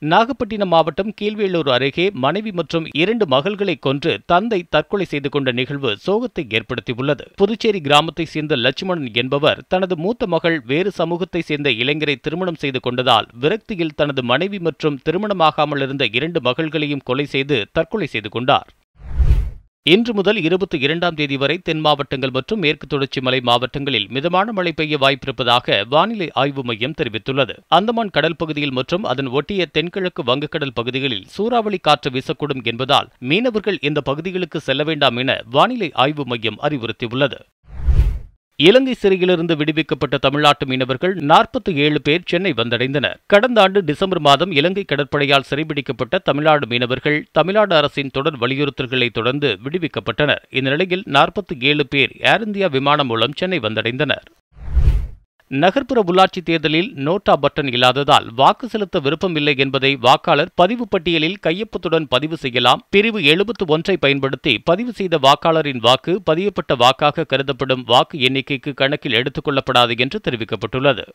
நாகப்பட்டினம் மாவட்டம் கீழ்வேளூர் அருகே மனைவி மற்றும் இரண்டு மகள்களை கொன்று தந்தை தற்கொலை செய்து கொண்ட நிகழ்வு சோகத்தை ஏற்படுத்தியுள்ளது புதுச்சேரி கிராமத்தைச் சேர்ந்த லட்சுமணன் என்பவர் தனது மூத்த மகள் வேறு சமூகத்தைச் சேர்ந்த இளைஞரை திருமணம் செய்து கொண்டதால் விரக்தியில் தனது மனைவி மற்றும் திருமணமாகாமல் இருந்த இரண்டு மகள்களையும் கொலை செய்து தற்கொலை செய்து கொண்டார் இன்று முதல் இருபத்தி இரண்டாம் தேதி வரை தென் மாவட்டங்கள் மற்றும் மேற்கு தொடர்ச்சி மலை மாவட்டங்களில் மிதமான மழை பெய்ய வாய்ப்பிருப்பதாக வானிலை ஆய்வு மையம் தெரிவித்துள்ளது அந்தமான் கடல் பகுதியில் மற்றும் அதன் ஒட்டிய தென்கிழக்கு வங்கக்கடல் பகுதிகளில் சூறாவளி காற்று வீசக்கூடும் என்பதால் மீனவர்கள் இந்த பகுதிகளுக்கு செல்ல வேண்டாம் என வானிலை ஆய்வு மையம் அறிவுறுத்தியுள்ளது இலங்கை சிறையிலிருந்து விடுவிக்கப்பட்ட தமிழ்நாட்டு மீனவர்கள் நாற்பத்தி ஏழு பேர் சென்னை வந்தடைந்தனர் கடந்த ஆண்டு டிசம்பர் மாதம் இலங்கை கடற்படையால் சிறைபிடிக்கப்பட்ட தமிழ்நாடு மீனவர்கள் தமிழ்நாடு அரசின் தொடர் வலியுறுத்தல்களை தொடர்ந்து விடுவிக்கப்பட்டனர் இந்நிலையில் நாற்பத்தி ஏழு பேர் ஏர் இந்தியா விமானம் மூலம் சென்னை வந்தடைந்தனர் நகர்ப்புற உள்ளாட்சி தேர்தலில் நோட்டா பட்டன் இல்லாததால் வாக்கு செலுத்த விருப்பமில்லை என்பதை வாக்காளர் பதிவு பட்டியலில் கையொப்பத்துடன் பதிவு செய்யலாம் பிரிவு எழுபத்து ஒன்றை பயன்படுத்தி பதிவு செய்த வாக்காளரின் வாக்கு பதியப்பட்ட வாக்காக கருதப்படும் வாக்கு எண்ணிக்கைக்கு கணக்கில் எடுத்துக் கொள்ளப்படாது என்று தெரிவிக்கப்பட்டுள்ளது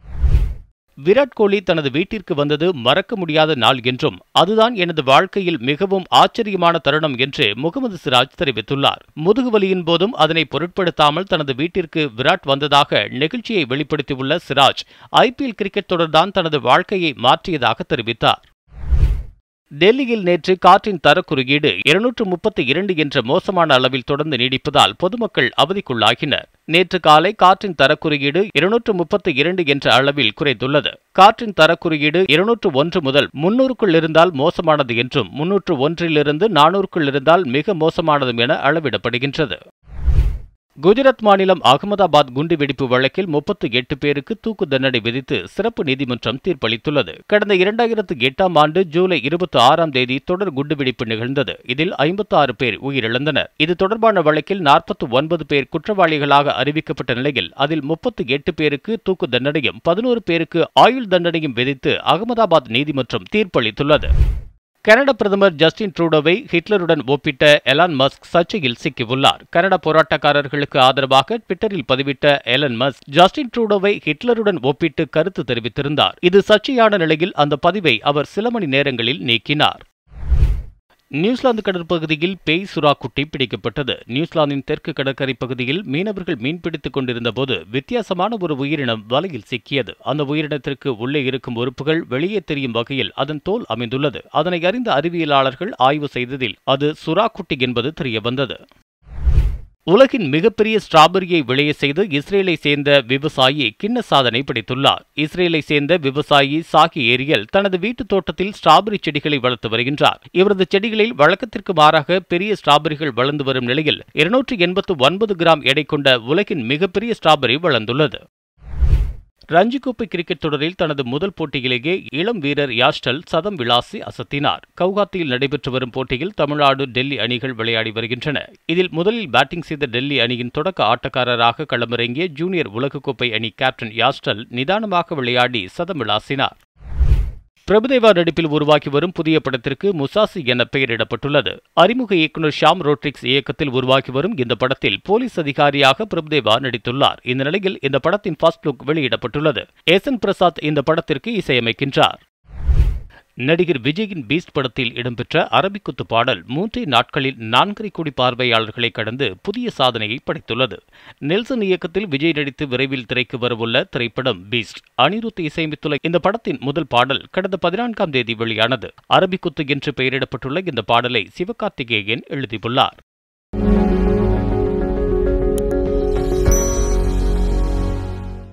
விராட் கோலி தனது வீட்டிற்கு வந்தது மறக்க முடியாத நாள் என்றும் அதுதான் எனது வாழ்க்கையில் மிகவும் ஆச்சரியமான தருணம் என்று முகமது சிராஜ் தெரிவித்துள்ளார் முதுகுவலியின் போதும் அதனை பொருட்படுத்தாமல் தனது வீட்டிற்கு விராட் வந்ததாக நெகிழ்ச்சியை வெளிப்படுத்தியுள்ள சிராஜ் ஐபிஎல் கிரிக்கெட் தொடர்தான் தனது வாழ்க்கையை மாற்றியதாக தெரிவித்தார் டெல்லியில் நேற்று காற்றின் தரக்குறியீடு இருநூற்று முப்பத்தி இரண்டு என்ற மோசமான அளவில் தொடர்ந்து நீடிப்பதால் பொதுமக்கள் அவதிக்குள்ளாகினர் நேற்று காலை காற்றின் தரக்குறியீடு இருநூற்று முப்பத்தி இரண்டு என்ற அளவில் குறைந்துள்ளது காற்றின் தரக்குறியீடு இருநூற்று ஒன்று முதல் முன்னூறுக்குள் இருந்தால் மோசமானது என்றும் முன்னூற்று ஒன்றிலிருந்து நானூறுக்குள் இருந்தால் மிக மோசமானதும் என அளவிடப்படுகின்றது குஜராத் மாநிலம் அகமதாபாத் குண்டுவெடிப்பு வழக்கில் முப்பத்தி எட்டு பேருக்கு தூக்கு தண்டனை விதித்து சிறப்பு நீதிமன்றம் தீர்ப்பளித்துள்ளது கடந்த இரண்டாயிரத்து எட்டாம் ஆண்டு ஜூலை இருபத்தி ஆறாம் தேதி தொடர் குண்டுவெடிப்பு நிகழ்ந்தது இதில் ஐம்பத்தி ஆறு பேர் உயிரிழந்தனர் இது தொடர்பான வழக்கில் நாற்பத்தி ஒன்பது பேர் குற்றவாளிகளாக அறிவிக்கப்பட்ட நிலையில் அதில் முப்பத்தி எட்டு பேருக்கு தூக்கு தண்டனையும் பதினோரு பேருக்கு ஆயுள் தண்டனையும் விதித்து அகமதாபாத் நீதிமன்றம் தீர்ப்பளித்துள்ளது கனடா பிரதமர் ஜஸ்டின் ட்ரூடோவை ஹிட்லருடன் ஒப்பிட்ட எலான் மஸ்க் சர்ச்சையில் சிக்கியுள்ளார் கனடா போராட்டக்காரர்களுக்கு ஆதரவாக ட்விட்டரில் பதிவிட்ட எலன் மஸ்க் ஜஸ்டின் ட்ரூடோவை ஹிட்லருடன் ஒப்பிட்டு கருத்து தெரிவித்திருந்தார் இது சர்ச்சையான நிலையில் அந்த பதிவை அவர் சில மணி நேரங்களில் நீக்கினார் நியூசிலாந்து கடற்பகுதியில் பேய் சுறா குட்டி பிடிக்கப்பட்டது நியூசிலாந்தின் தெற்கு கடற்கரை பகுதியில் மீனவர்கள் மீன்பிடித்துக் கொண்டிருந்த போது வித்தியாசமான ஒரு உயிரினம் வலையில் சிக்கியது அந்த உயிரினத்திற்கு உள்ளே இருக்கும் உறுப்புகள் வெளியே தெரியும் வகையில் அதன் தோல் அமைந்துள்ளது அதனை அறிந்த அறிவியலாளர்கள் ஆய்வு செய்ததில் அது சுறா குட்டி என்பது தெரியவந்தது உலகின் மிகப்பெரிய ஸ்ட்ராபெரியை விளைய செய்து இஸ்ரேலை சேர்ந்த விவசாயி கிண்ண சாதனை படைத்துள்ளார் இஸ்ரேலை சேர்ந்த விவசாயி சாகி ஏரியல் தனது வீட்டுத் தோட்டத்தில் ஸ்ட்ராபெரி செடிகளை வளர்த்து வருகின்றார் இவரது செடிகளில் வழக்கத்திற்கு மாறாக பெரிய ஸ்ட்ராபெரிகள் வளர்ந்து வரும் நிலையில் இருநூற்று எண்பத்து ஒன்பது கிராம் எடை கொண்ட உலகின் மிகப்பெரிய ஸ்ட்ராபெரி வளர்ந்துள்ளது ரஞ்சி கோப்பை கிரிக்கெட் தொடரில் தனது முதல் போட்டியிலேயே இளம் வீரர் யாஸ்டல் சதம் விளாசி அசத்தினார் கவுகாத்தியில் நடைபெற்று வரும் போட்டியில் தமிழ்நாடு டெல்லி அணிகள் விளையாடி வருகின்றன இதில் முதலில் பேட்டிங் செய்த டெல்லி அணியின் தொடக்க ஆட்டக்காரராக களமிறங்கிய ஜூனியர் உலகக்கோப்பை அணி கேப்டன் யாஸ்டல் நிதானமாக விளையாடி சதம் விளாசினார் பிரபுதேவா நடிப்பில் உருவாக்கி வரும் புதிய படத்திற்கு முசாசி என பெயரிடப்பட்டுள்ளது அறிமுக இயக்குநர் ஷாம் ரோட்ரிக்ஸ் இயக்கத்தில் உருவாக்கி வரும் இந்த படத்தில் போலீஸ் அதிகாரியாக பிரபுதேவா நடித்துள்ளார் இந்த நிலையில் இந்த படத்தின் ஃபர்ஸ்ட் லுக் வெளியிடப்பட்டுள்ளது எஸ் பிரசாத் இந்த படத்திற்கு இசையமைக்கின்றார் நடிகர் விஜயின் பீஸ்ட் படத்தில் இடம்பெற்ற அரபிக்குத்து பாடல் மூன்றே நாட்களில் நான்கரை கோடி பார்வையாளர்களை கடந்து புதிய சாதனையை படைத்துள்ளது நெல்சன் இயக்கத்தில் விஜய் நடித்து விரைவில் திரைக்கு வரவுள்ள திரைப்படம் பீஸ்ட் அனிருத் இசையமைத்துள்ள இந்த படத்தின் முதல் பாடல் கடந்த பதினான்காம் தேதி வெளியானது அரபிக்குத்து என்று பெயரிடப்பட்டுள்ள இந்த பாடலை சிவகார்த்திகேயன் எழுதியுள்ளார்